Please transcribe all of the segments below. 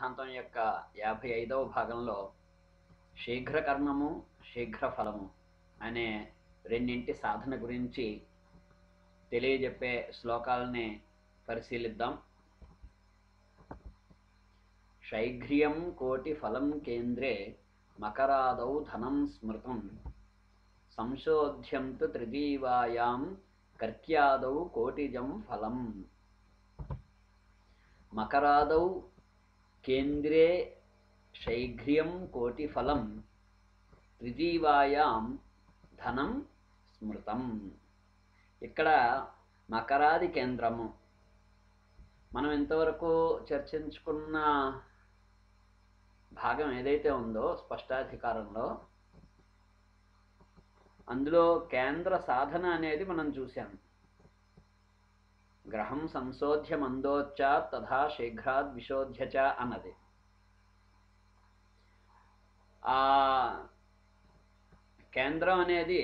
సిద్ధాంతం యొక్క యాభై ఐదవ భాగంలో శీఘ్రకర్మము శీఘ్రఫలము అనే రెండింటి సాధన గురించి తెలియజెప్పే శ్లోకాలని పరిశీలిద్దాం శైఘ్ర్యం కోటి ఫలం కేంద్రే మకరాదౌ ధనం స్మృతం సంశోధ్యం తు త్రిజీవాయాం కర్క్యాదౌ కోటిజం ఫలం మకరాదౌ కేంద్రే శైఘ్ర్యం కోటిఫలం త్రిజీవాయాం ధనం స్మృతం ఇక్కడ మకరాది కేంద్రము మనం ఇంతవరకు చర్చించుకున్న భాగం ఏదైతే ఉందో స్పష్టాధికారంలో అందులో కేంద్ర సాధన అనేది మనం చూసాం గ్రహం సంశోధ్య మందోచ్చ తథా శీఘ్రాద్ విశోధ్య చ అన్నది ఆ కేంద్రం అనేది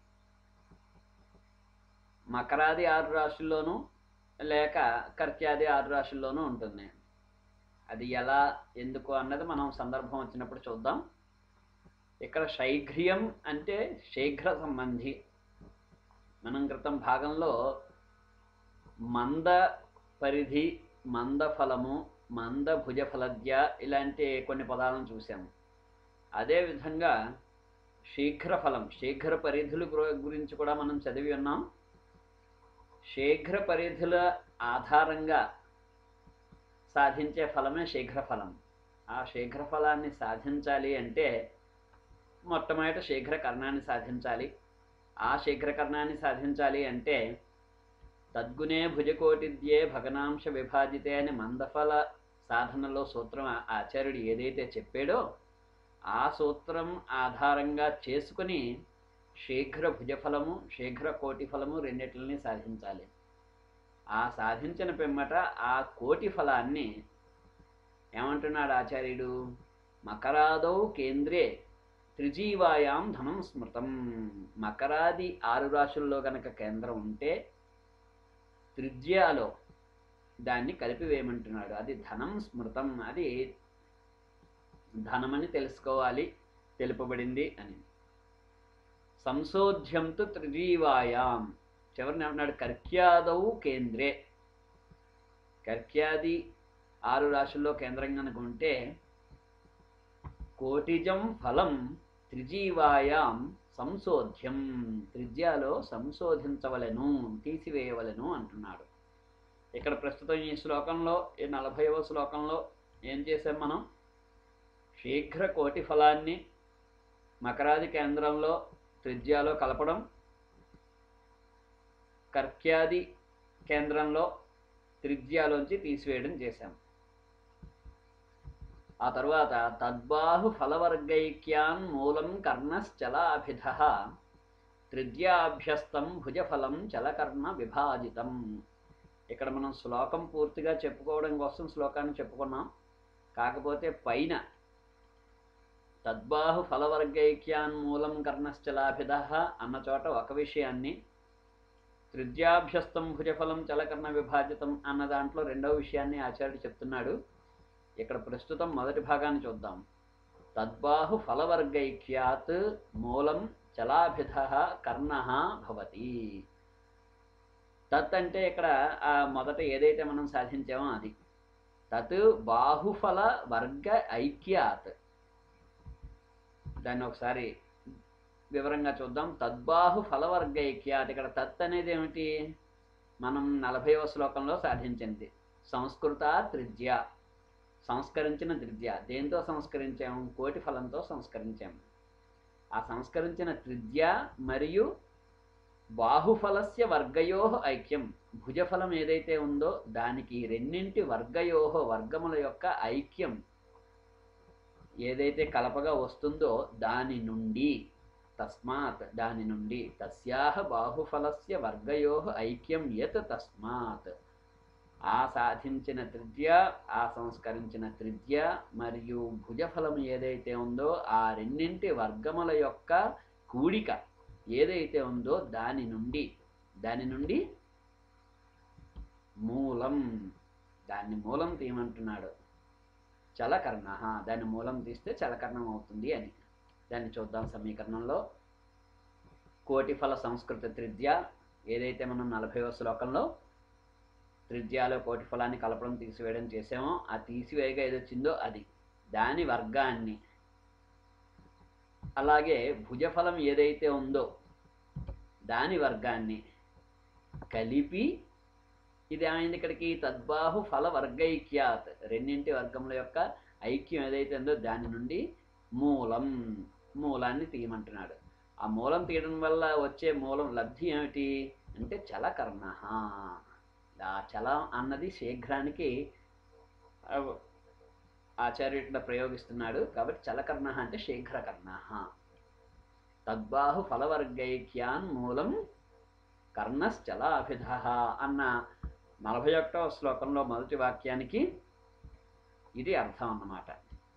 మకరాది ఆరు రాశుల్లోనూ లేక కర్త్యాది ఆరు రాశుల్లోనూ ఉంటుంది అది ఎలా ఎందుకు అన్నది మనం సందర్భం వచ్చినప్పుడు చూద్దాం ఇక్కడ శైఘ్ర్యం అంటే శీఘ్ర సంబంధి మనం క్రితం భాగంలో మంద పరిధి మంద ఫలము మంద భుజ ఫలద్య ఇలాంటి కొన్ని పదాలను చూసాము అదేవిధంగా శీఘ్ర ఫలం శీఘ్ర పరిధుల గుర- గురించి కూడా మనం చదివి ఉన్నాం శీఘ్ర పరిధుల ఆధారంగా సాధించే ఫలమే శీఘ్ర ఫలం ఆ శీఘ్ర ఫలాన్ని సాధించాలి అంటే మొట్టమొదట శీఘ్ర కర్ణాన్ని సాధించాలి ఆ శీఘ్ర కర్ణాన్ని సాధించాలి అంటే తద్గుణే భుజకోటిద్యే భగనాంశ విభాజితే అని మందఫల సాధనలో సూత్రం ఆ- ఆచార్యుడు ఏదైతే చెప్పాడో ఆ సూత్రం ఆధారంగా చేసుకుని శీఘ్ర భుజఫలము శీఘ్ర కోటి ఫలము రెండిటిని సాధించాలి ఆ సాధించిన పిమ్మట ఆ కోటి ఫలాన్ని ఏమంటున్నాడు ఆచార్యుడు మకరాదౌ కేంద్రే త్రిజీవాయాం ధనం స్మృతం మకరాది ఆరు రాశుల్లో గనక కేంద్రం ఉంటే త్రిజ్యాలో దాన్ని కలిపివేయమంటున్నాడు అది ధనం స్మృతం అది ధనమని తెలుసుకోవాలి తెలుపబడింది అని సంశోధ్యంతు త్రిజీవాయాం చివరిని ఏమన్నాడు కర్క్యాదౌ కేంద్రే కర్క్యాది ఆరు రాశుల్లో కేంద్రం కనుక ఉంటే కోటిజం ఫలం త్రిజీవాయాం సంశోధ్యం త్రిజ్యాలో సంశోధించవలెను తీసివేయవలెను అంటున్నాడు ఇక్కడ ప్రస్తుతం ఈ శ్లోకంలో ఈ నలభైవ శ్లోకంలో ఏం చేసాం మనం శీఘ్ర కోటి ఫలాన్ని మకరాది కేంద్రంలో త్రిజ్యాలో కలపడం కర్క్యాది కేంద్రంలో త్రిజ్యాలోంచి తీసివేయడం చేశాం ఆ తర్వాత తద్బాహు ఫలవర్గైక్యాన్ మూలం కర్ణశ్చలాభిధ త్రిజ్యాభ్యస్తం భుజఫలం చలకర్ణ విభాజితం ఇక్కడ మనం శ్లోకం పూర్తిగా చెప్పుకోవడం కోసం శ్లోకాన్ని చెప్పుకున్నాం కాకపోతే పైన తద్బాహు ఫలవర్గైక్యాన్ మూలం కర్ణశ్చలాభిధ అన్న చోట ఒక విషయాన్ని త్రిజ్యాభ్యస్తం భుజఫలం చలకర్ణ విభాజితం అన్న దాంట్లో రెండవ విషయాన్ని ఆచార్యుడు చెప్తున్నాడు ఇక్కడ ప్రస్తుతం మొదటి భాగాన్ని చూద్దాం తద్బాహు ఫలవర్గైక్యాత్ మూలం చలాభిధ కర్ణ భవతి తత్ అంటే ఇక్కడ ఆ మొదట ఏదైతే మనం సాధించామో అది తత్ బాహుఫల వర్గ ఐక్యాత్ దాన్ని ఒకసారి వివరంగా చూద్దాం తద్బాహు ఫలవర్గ ఐక్యాత్ ఇక్కడ తత్ అనేది ఏమిటి మనం నలభైవ శ్లోకంలో సాధించింది సంస్కృత త్రిజ్య సంస్కరించిన త్రిజ్య దేంతో సంస్కరించాము కోటి ఫలంతో సంస్కరించాము ఆ సంస్కరించిన త్రిజ్య మరియు బాహుఫలస్య వర్గయో ఐక్యం భుజఫలం ఏదైతే ఉందో దానికి రెండింటి వర్గయో వర్గముల యొక్క ఐక్యం ఏదైతే కలపగా వస్తుందో దాని నుండి తస్మాత్ దాని నుండి తస్యాహ బాహుఫలస్య వర్గయో ఐక్యం యత్ తస్మాత్ ఆ సాధించిన త్రిజ్య ఆ సంస్కరించిన త్రిజ్య మరియు భుజఫలం ఏదైతే ఉందో ఆ రెండింటి వర్గముల యొక్క కూడిక ఏదైతే ఉందో దాని నుండి దాని నుండి మూలం దాన్ని మూలం తీయమంటున్నాడు చలకర్ణ దాని మూలం తీస్తే చలకర్ణం అవుతుంది అని దాన్ని చూద్దాం సమీకరణంలో కోటిఫల సంస్కృత త్రిద్య ఏదైతే మనం నలభైవ శ్లోకంలో త్రిద్యాలో కోటి ఫలాన్ని కలపడం తీసివేయడం చేసామో ఆ తీసివేయగా ఏది వచ్చిందో అది దాని వర్గాన్ని అలాగే భుజఫలం ఏదైతే ఉందో దాని వర్గాన్ని కలిపి ఇది ఏమైంది ఇక్కడికి తద్బాహు ఫల వర్గైక్యాత్ రెండింటి వర్గముల యొక్క ఐక్యం ఏదైతే ఉందో దాని నుండి మూలం మూలాన్ని తీయమంటున్నాడు ఆ మూలం తీయడం వల్ల వచ్చే మూలం లబ్ధి ఏమిటి అంటే చలకర్ణ ఆ చలం అన్నది శీఘ్రానికి ఆ, ఆచార్యుడు ఇట్లా ప్రయోగిస్తున్నాడు కాబట్టి చలకర్ణ అంటే శీఘ్రకర్ణ తద్బాహు ఫలవర్గైక్యాన్ మూలం కర్ణశ్చలాభిధ అన్న నలభై ఒకటవ శ్లోకంలో మొదటి వాక్యానికి ఇది అర్థం అన్నమాట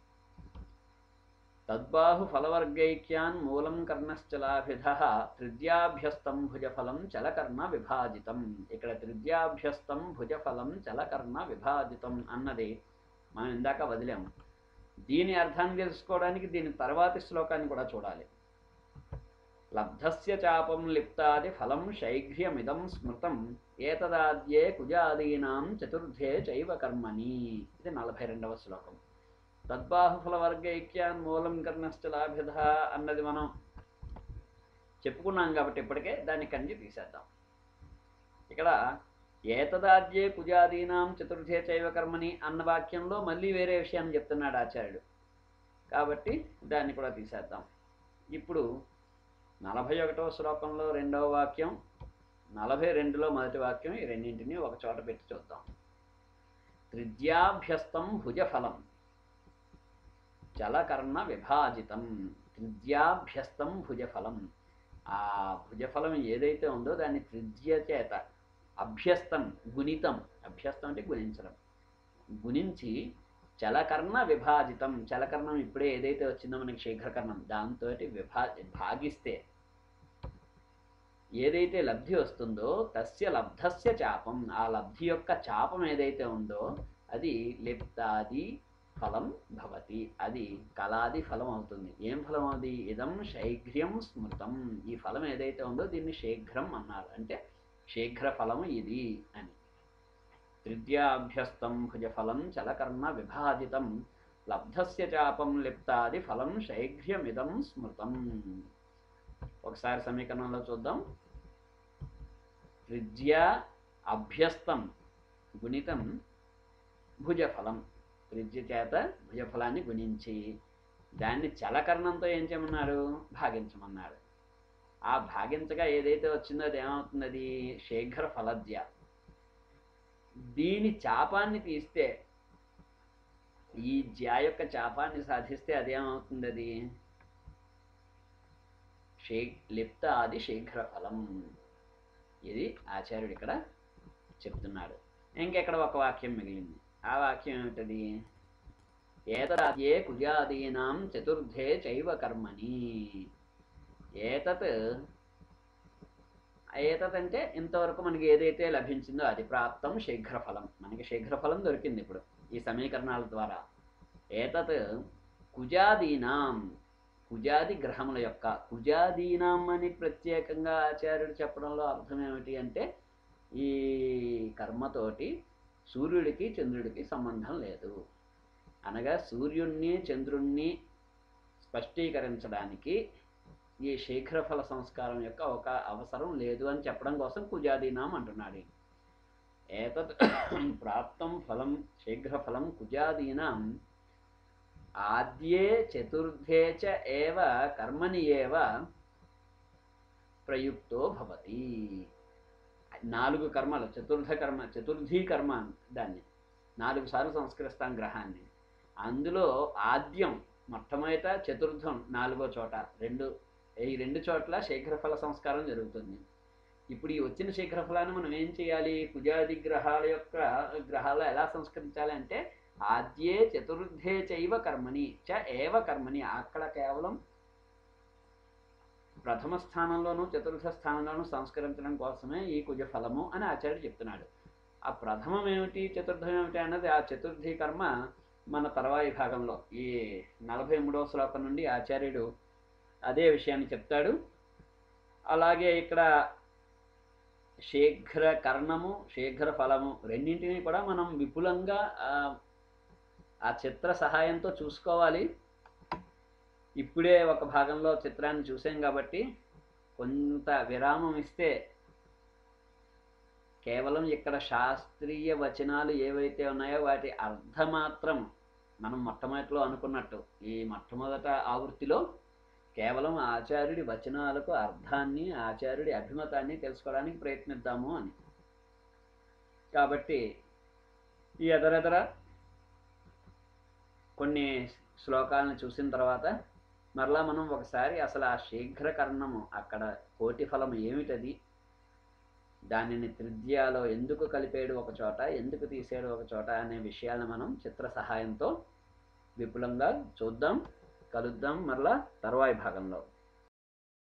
తద్బాహు ఫలవర్గైక్యాన్ మూలం కర్ణశ్చలాభిధ త్రిద్యాభ్యస్తం భుజఫలం చలకర్ణ విభాజితం ఇక్కడ త్రిద్యాభ్యస్తం భుజఫలం చలకర్ణ విభాజితం అన్నది మనం ఇందాక వదిలాము దీని అర్థాన్ని తెలుసుకోవడానికి దీని తర్వాతి శ్లోకాన్ని కూడా చూడాలి లబ్ధస్య చాపం లిప్తాది ఫలం శైఘ్యమిదం స్మృతం ఏతదాద్యే కుజాదీనాం చతుర్థే చైవ కర్మణి ఇది నలభై రెండవ శ్లోకం తద్బాహుఫల వర్గైక్యాన్ మూలం కర్ణశ్చలాభిధ అన్నది మనం చెప్పుకున్నాం కాబట్టి ఇప్పటికే దాన్ని కంచి తీసేద్దాం ఇక్కడ ఏతదాద్యే కుజాదీనాం చతుర్థే చైవ కర్మని అన్న వాక్యంలో మళ్ళీ వేరే విషయాన్ని చెప్తున్నాడు ఆచార్యుడు కాబట్టి దాన్ని కూడా తీసేద్దాం ఇప్పుడు నలభై ఒకటవ శ్లోకంలో రెండవ వాక్యం నలభై రెండులో మొదటి వాక్యం ఈ రెండింటిని ఒక చోట పెట్టి చూద్దాం త్రిద్యాభ్యస్తం భుజఫలం చలకర్ణ విభాజితం త్రిద్యాభ్యస్తం భుజఫలం ఆ భుజఫలం ఏదైతే ఉందో దాన్ని త్రిజ్య చేత అభ్యస్తం గుణితం అభ్యస్తం అంటే గుణించడం గుణించి చలకర్ణ విభాజితం చలకర్ణం ఇప్పుడే ఏదైతే వచ్చిందో మనకి శీఘ్రకర్ణం దాంతో విభా భాగిస్తే ఏదైతే లబ్ధి వస్తుందో తస్య లబ్ధస్య చాపం ఆ లబ్ధి యొక్క చాపం ఏదైతే ఉందో అది లిప్తాది ఫలం భవతి అది కళాది ఫలం అవుతుంది ఏం ఫలం అది ఇదం శైఘ్ర్యం స్మృతం ఈ ఫలం ఏదైతే ఉందో దీన్ని శీఘ్రం అన్నారు అంటే శీఘ్ర ఫలం ఇది అని తృతీయాభ్యస్తం భుజఫలం చలకర్ణ విభాజితం లబ్ధస్య చాపం లిప్తాది ఫలం శైఘ్ర్యమిదం స్మృతం ఒకసారి సమీకరణంలో చూద్దాం త్రిజ్య అభ్యస్తం గుణితం భుజఫలం త్రిజ్య చేత భుజఫలాన్ని గుణించి దాన్ని చలకరణంతో ఏం చేయమన్నారు భాగించమన్నారు ఆ భాగించగా ఏదైతే వచ్చిందో అది ఏమవుతుంది శీఘ్ర ఫలద్య దీని చాపాన్ని తీస్తే ఈ జ్యా యొక్క చాపాన్ని సాధిస్తే అదేమవుతుంది అది శీ లిప్త ఆది శీఘ్ర ఫలం ఇది ఆచార్యుడు ఇక్కడ చెప్తున్నాడు ఇంకెక్కడ ఒక వాక్యం మిగిలింది ఆ వాక్యం ఏమిటది ఏతదాద్యే కుజాదీనాం చతుర్థే చైవ కర్మణి ఏతత్ ఏతత్ అంటే ఇంతవరకు మనకి ఏదైతే లభించిందో అది ప్రాప్తం శీఘ్రఫలం మనకి శీఘ్రఫలం దొరికింది ఇప్పుడు ఈ సమీకరణాల ద్వారా ఏతత్ కుజాదీనాం కుజాది గ్రహముల యొక్క కుజాదీనాం అని ప్రత్యేకంగా ఆచార్యుడు చెప్పడంలో అర్థం ఏమిటి అంటే ఈ కర్మతోటి సూర్యుడికి చంద్రుడికి సంబంధం లేదు అనగా సూర్యుణ్ణి చంద్రుణ్ణి స్పష్టీకరించడానికి ఈ శీఘ్రఫల సంస్కారం యొక్క ఒక అవసరం లేదు అని చెప్పడం కోసం కుజాదీనాం అంటున్నాడు ఏతత్ ప్రాప్తం ఫలం శీఘ్రఫలం కుజాదీనాం ఆద్యే చతుర్థే చ ఏవ కర్మని ఏవ ప్రయుక్తో భవతి నాలుగు కర్మలు చతుర్థ కర్మ చతుర్థీ కర్మ దాన్ని నాలుగు సార్లు సంస్కరిస్తాం గ్రహాన్ని అందులో ఆద్యం మొట్టమొదట చతుర్థం నాలుగో చోట రెండు ఈ రెండు చోట్ల శీఘ్రఫల సంస్కారం జరుగుతుంది ఇప్పుడు ఈ వచ్చిన శీఘ్రఫలాన్ని మనం ఏం చేయాలి కుజాది గ్రహాల యొక్క గ్రహాలు ఎలా సంస్కరించాలి అంటే ఆద్యే చతుర్థే చైవ కర్మని చ ఏవ కర్మని అక్కడ కేవలం ప్రథమ స్థానంలోనూ చతుర్థ స్థానంలోనూ సంస్కరించడం కోసమే ఈ కుజ ఫలము అని ఆచార్యుడు చెప్తున్నాడు ఆ ప్రథమం ఏమిటి చతుర్థం ఏమిటి అన్నది ఆ చతుర్థి కర్మ మన తర్వాయి భాగంలో ఈ నలభై మూడవ శ్లోకం నుండి ఆచార్యుడు అదే విషయాన్ని చెప్తాడు అలాగే ఇక్కడ శీఘ్ర కర్ణము శీఘ్ర ఫలము రెండింటినీ కూడా మనం విపులంగా ఆ, ఆ చిత్ర సహాయంతో చూసుకోవాలి ఇప్పుడే ఒక భాగంలో చిత్రాన్ని చూసాం కాబట్టి కొంత విరామం ఇస్తే కేవలం ఇక్కడ శాస్త్రీయ వచనాలు ఏవైతే ఉన్నాయో వాటి అర్థమాత్రం మనం మొట్టమొదటిలో అనుకున్నట్టు ఈ మొట్టమొదట ఆవృత్తిలో కేవలం ఆచార్యుడి వచనాలకు అర్థాన్ని ఆచార్యుడి అభిమతాన్ని తెలుసుకోవడానికి ప్రయత్నిద్దాము అని కాబట్టి ఈ ఎదరెదర కొన్ని శ్లోకాలను చూసిన తర్వాత మరలా మనం ఒకసారి అసలు ఆ శీఘ్రకర్ణము అక్కడ కోటి ఫలం ఏమిటది దానిని త్రిద్యాలో ఎందుకు కలిపాడు ఒక చోట ఎందుకు తీసాడు ఒక చోట అనే విషయాలను మనం చిత్ర సహాయంతో విపులంగా చూద్దాం కలుద్దాం మరలా తర్వాయి భాగంలో